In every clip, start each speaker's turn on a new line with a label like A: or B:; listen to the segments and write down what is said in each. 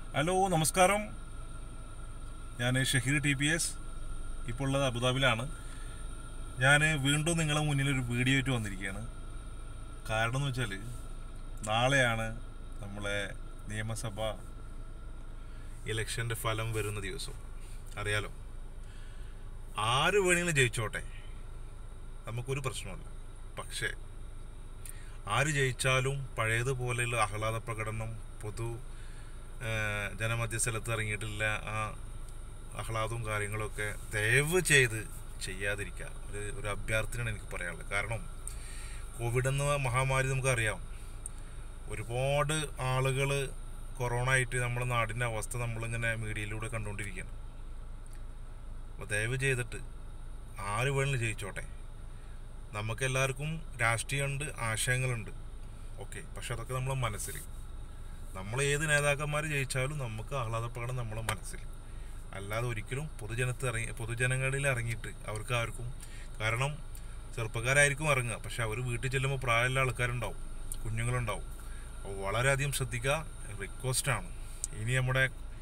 A: hello നമസ്കാരം ഞാൻ Shaheer T P S ഇപ്പോൾ ഉള്ളത് അബുദാബിയിലാണ് ഞാൻ വീണ്ടും നിങ്ങളെ മുന്നിൽ ഒരു വീഡിയോ ആയിട്ട് വന്നിരിക്കുകയാണ് കാരണം എന്ന് വെച്ചാൽ നാളെയാണ് നമ്മളെ നിയമസഭ ഇലക്ഷൻ്റെ ഫലം വരുന്ന ദിവസം അറിയാലോ ആര് വേണമെങ്കിലും ജയിച്ചോട്ടെ നമുക്കൊരു പ്രശ്നമല്ല പക്ഷേ ആര് ജയിച്ചാലും പഴയതുപോലെയുള്ള ആഹ്ലാദ പ്രകടനം പൊതു ഏഹ്, ജനമധ്യസ്ഥലത്ത് ഇറങ്ങിയിട്ടില്ല ആ ആഹ്ലാദവും കാര്യങ്ങളൊക്കെ ദയവ് ചെയ്ത് ചെയ്യാതിരിക്കുക ഒരു ഒരു അഭ്യർത്ഥനയാണ് എനിക്ക് പറയാനുള്ളത് കാരണം കോവിഡ് എന്ന മഹാമാരി നമുക്കറിയാം ഒരുപാട് ആളുകൾ കൊറോണ ആയിട്ട് നമ്മുടെ നാടിൻ്റെ അവസ്ഥ നമ്മളിങ്ങനെ മീഡിയയിലൂടെ കണ്ടുകൊണ്ടിരിക്കുകയാണ് അപ്പോൾ ദയവ് ചെയ്തിട്ട് ആര് വേണമെങ്കിലും ജയിച്ചോട്ടെ നമുക്ക് എല്ലാവർക്കും രാഷ്ട്രീയമുണ്ട് ആശയങ്ങളുണ്ട് ഓക്കെ പക്ഷെ അതൊക്കെ നമ്മളെ മനസ്സിൽ നമ്മൾ ഏത് നേതാക്കന്മാർ ജയിച്ചാലും നമുക്ക് ആഹ്ലാദപ്പെടണം നമ്മളെ മനസ്സിൽ അല്ലാതെ ഒരിക്കലും പൊതുജനത്ത് ഇറങ്ങി പൊതുജനങ്ങളിൽ ഇറങ്ങിയിട്ട് അവർക്ക് ആർക്കും കാരണം ചെറുപ്പക്കാരായിരിക്കും ഇറങ്ങുക പക്ഷെ അവർ വീട്ടിൽ ചെല്ലുമ്പോൾ പ്രായമുള്ള ആൾക്കാരുണ്ടാവും കുഞ്ഞുങ്ങളുണ്ടാവും അപ്പോൾ വളരെയധികം ശ്രദ്ധിക്കുക റിക്വസ്റ്റാണ് ഇനി നമ്മുടെ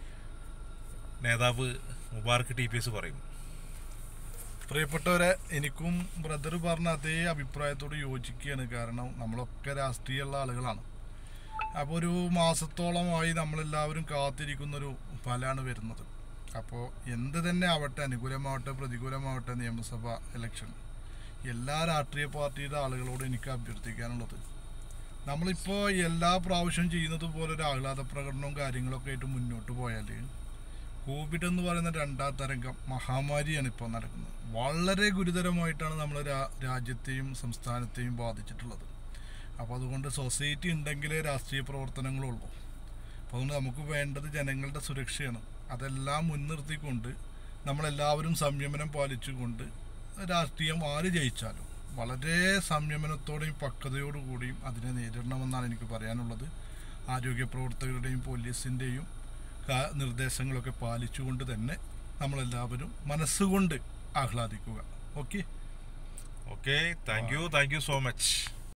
A: നേതാവ് മുബാർക്ക് ടി പി എസ് പറയും
B: പ്രിയപ്പെട്ടവരെ എനിക്കും ബ്രദർ പറഞ്ഞ അതേ അഭിപ്രായത്തോട് യോജിക്കുകയാണ് കാരണം നമ്മളൊക്കെ രാഷ്ട്രീയമുള്ള ആളുകളാണ് അപ്പോൾ ഒരു മാസത്തോളമായി നമ്മളെല്ലാവരും കാത്തിരിക്കുന്ന ഒരു ഫലമാണ് വരുന്നത് അപ്പോൾ എന്ത് തന്നെ ആവട്ടെ അനുകൂലമാവട്ടെ പ്രതികൂലമാവട്ടെ നിയമസഭ ഇലക്ഷൻ എല്ലാ രാഷ്ട്രീയ പാർട്ടിയുടെ ആളുകളോട് എനിക്ക് അഭ്യർത്ഥിക്കാനുള്ളത് നമ്മളിപ്പോൾ എല്ലാ പ്രാവശ്യവും ചെയ്യുന്നത് പോലെ ഒരു ആഹ്ലാദ പ്രകടനവും കാര്യങ്ങളൊക്കെ ആയിട്ട് മുന്നോട്ട് പോയാൽ കോവിഡ് എന്ന് പറയുന്ന രണ്ടാം തരംഗം മഹാമാരിയാണ് ഇപ്പോൾ നടക്കുന്നത് വളരെ ഗുരുതരമായിട്ടാണ് നമ്മുടെ രാ- രാജ്യത്തെയും സംസ്ഥാനത്തെയും ബാധിച്ചിട്ടുള്ളത് അപ്പോൾ അതുകൊണ്ട് സൊസൈറ്റി ഉണ്ടെങ്കിലേ രാഷ്ട്രീയ പ്രവർത്തനങ്ങളുള്ളൂ അപ്പോൾ അതുകൊണ്ട് നമുക്ക് വേണ്ടത് ജനങ്ങളുടെ സുരക്ഷയാണ് അതെല്ലാം മുൻനിർത്തിക്കൊണ്ട് നമ്മളെല്ലാവരും സംയമനം പാലിച്ചുകൊണ്ട് രാഷ്ട്രീയം ആര് ജയിച്ചാലും വളരെ സംയമനത്തോടെയും പക്വതയോടു കൂടിയും അതിനെ നേരിടണമെന്നാണ് എനിക്ക് പറയാനുള്ളത് ആരോഗ്യ പ്രവർത്തകരുടെയും പോലീസിൻ്റെയും കാ- നിർദ്ദേശങ്ങളൊക്കെ പാലിച്ചുകൊണ്ട് തന്നെ നമ്മളെല്ലാവരും മനസ്സുകൊണ്ട് ആഹ്ലാദിക്കുക okay
A: okay thank you thank you so much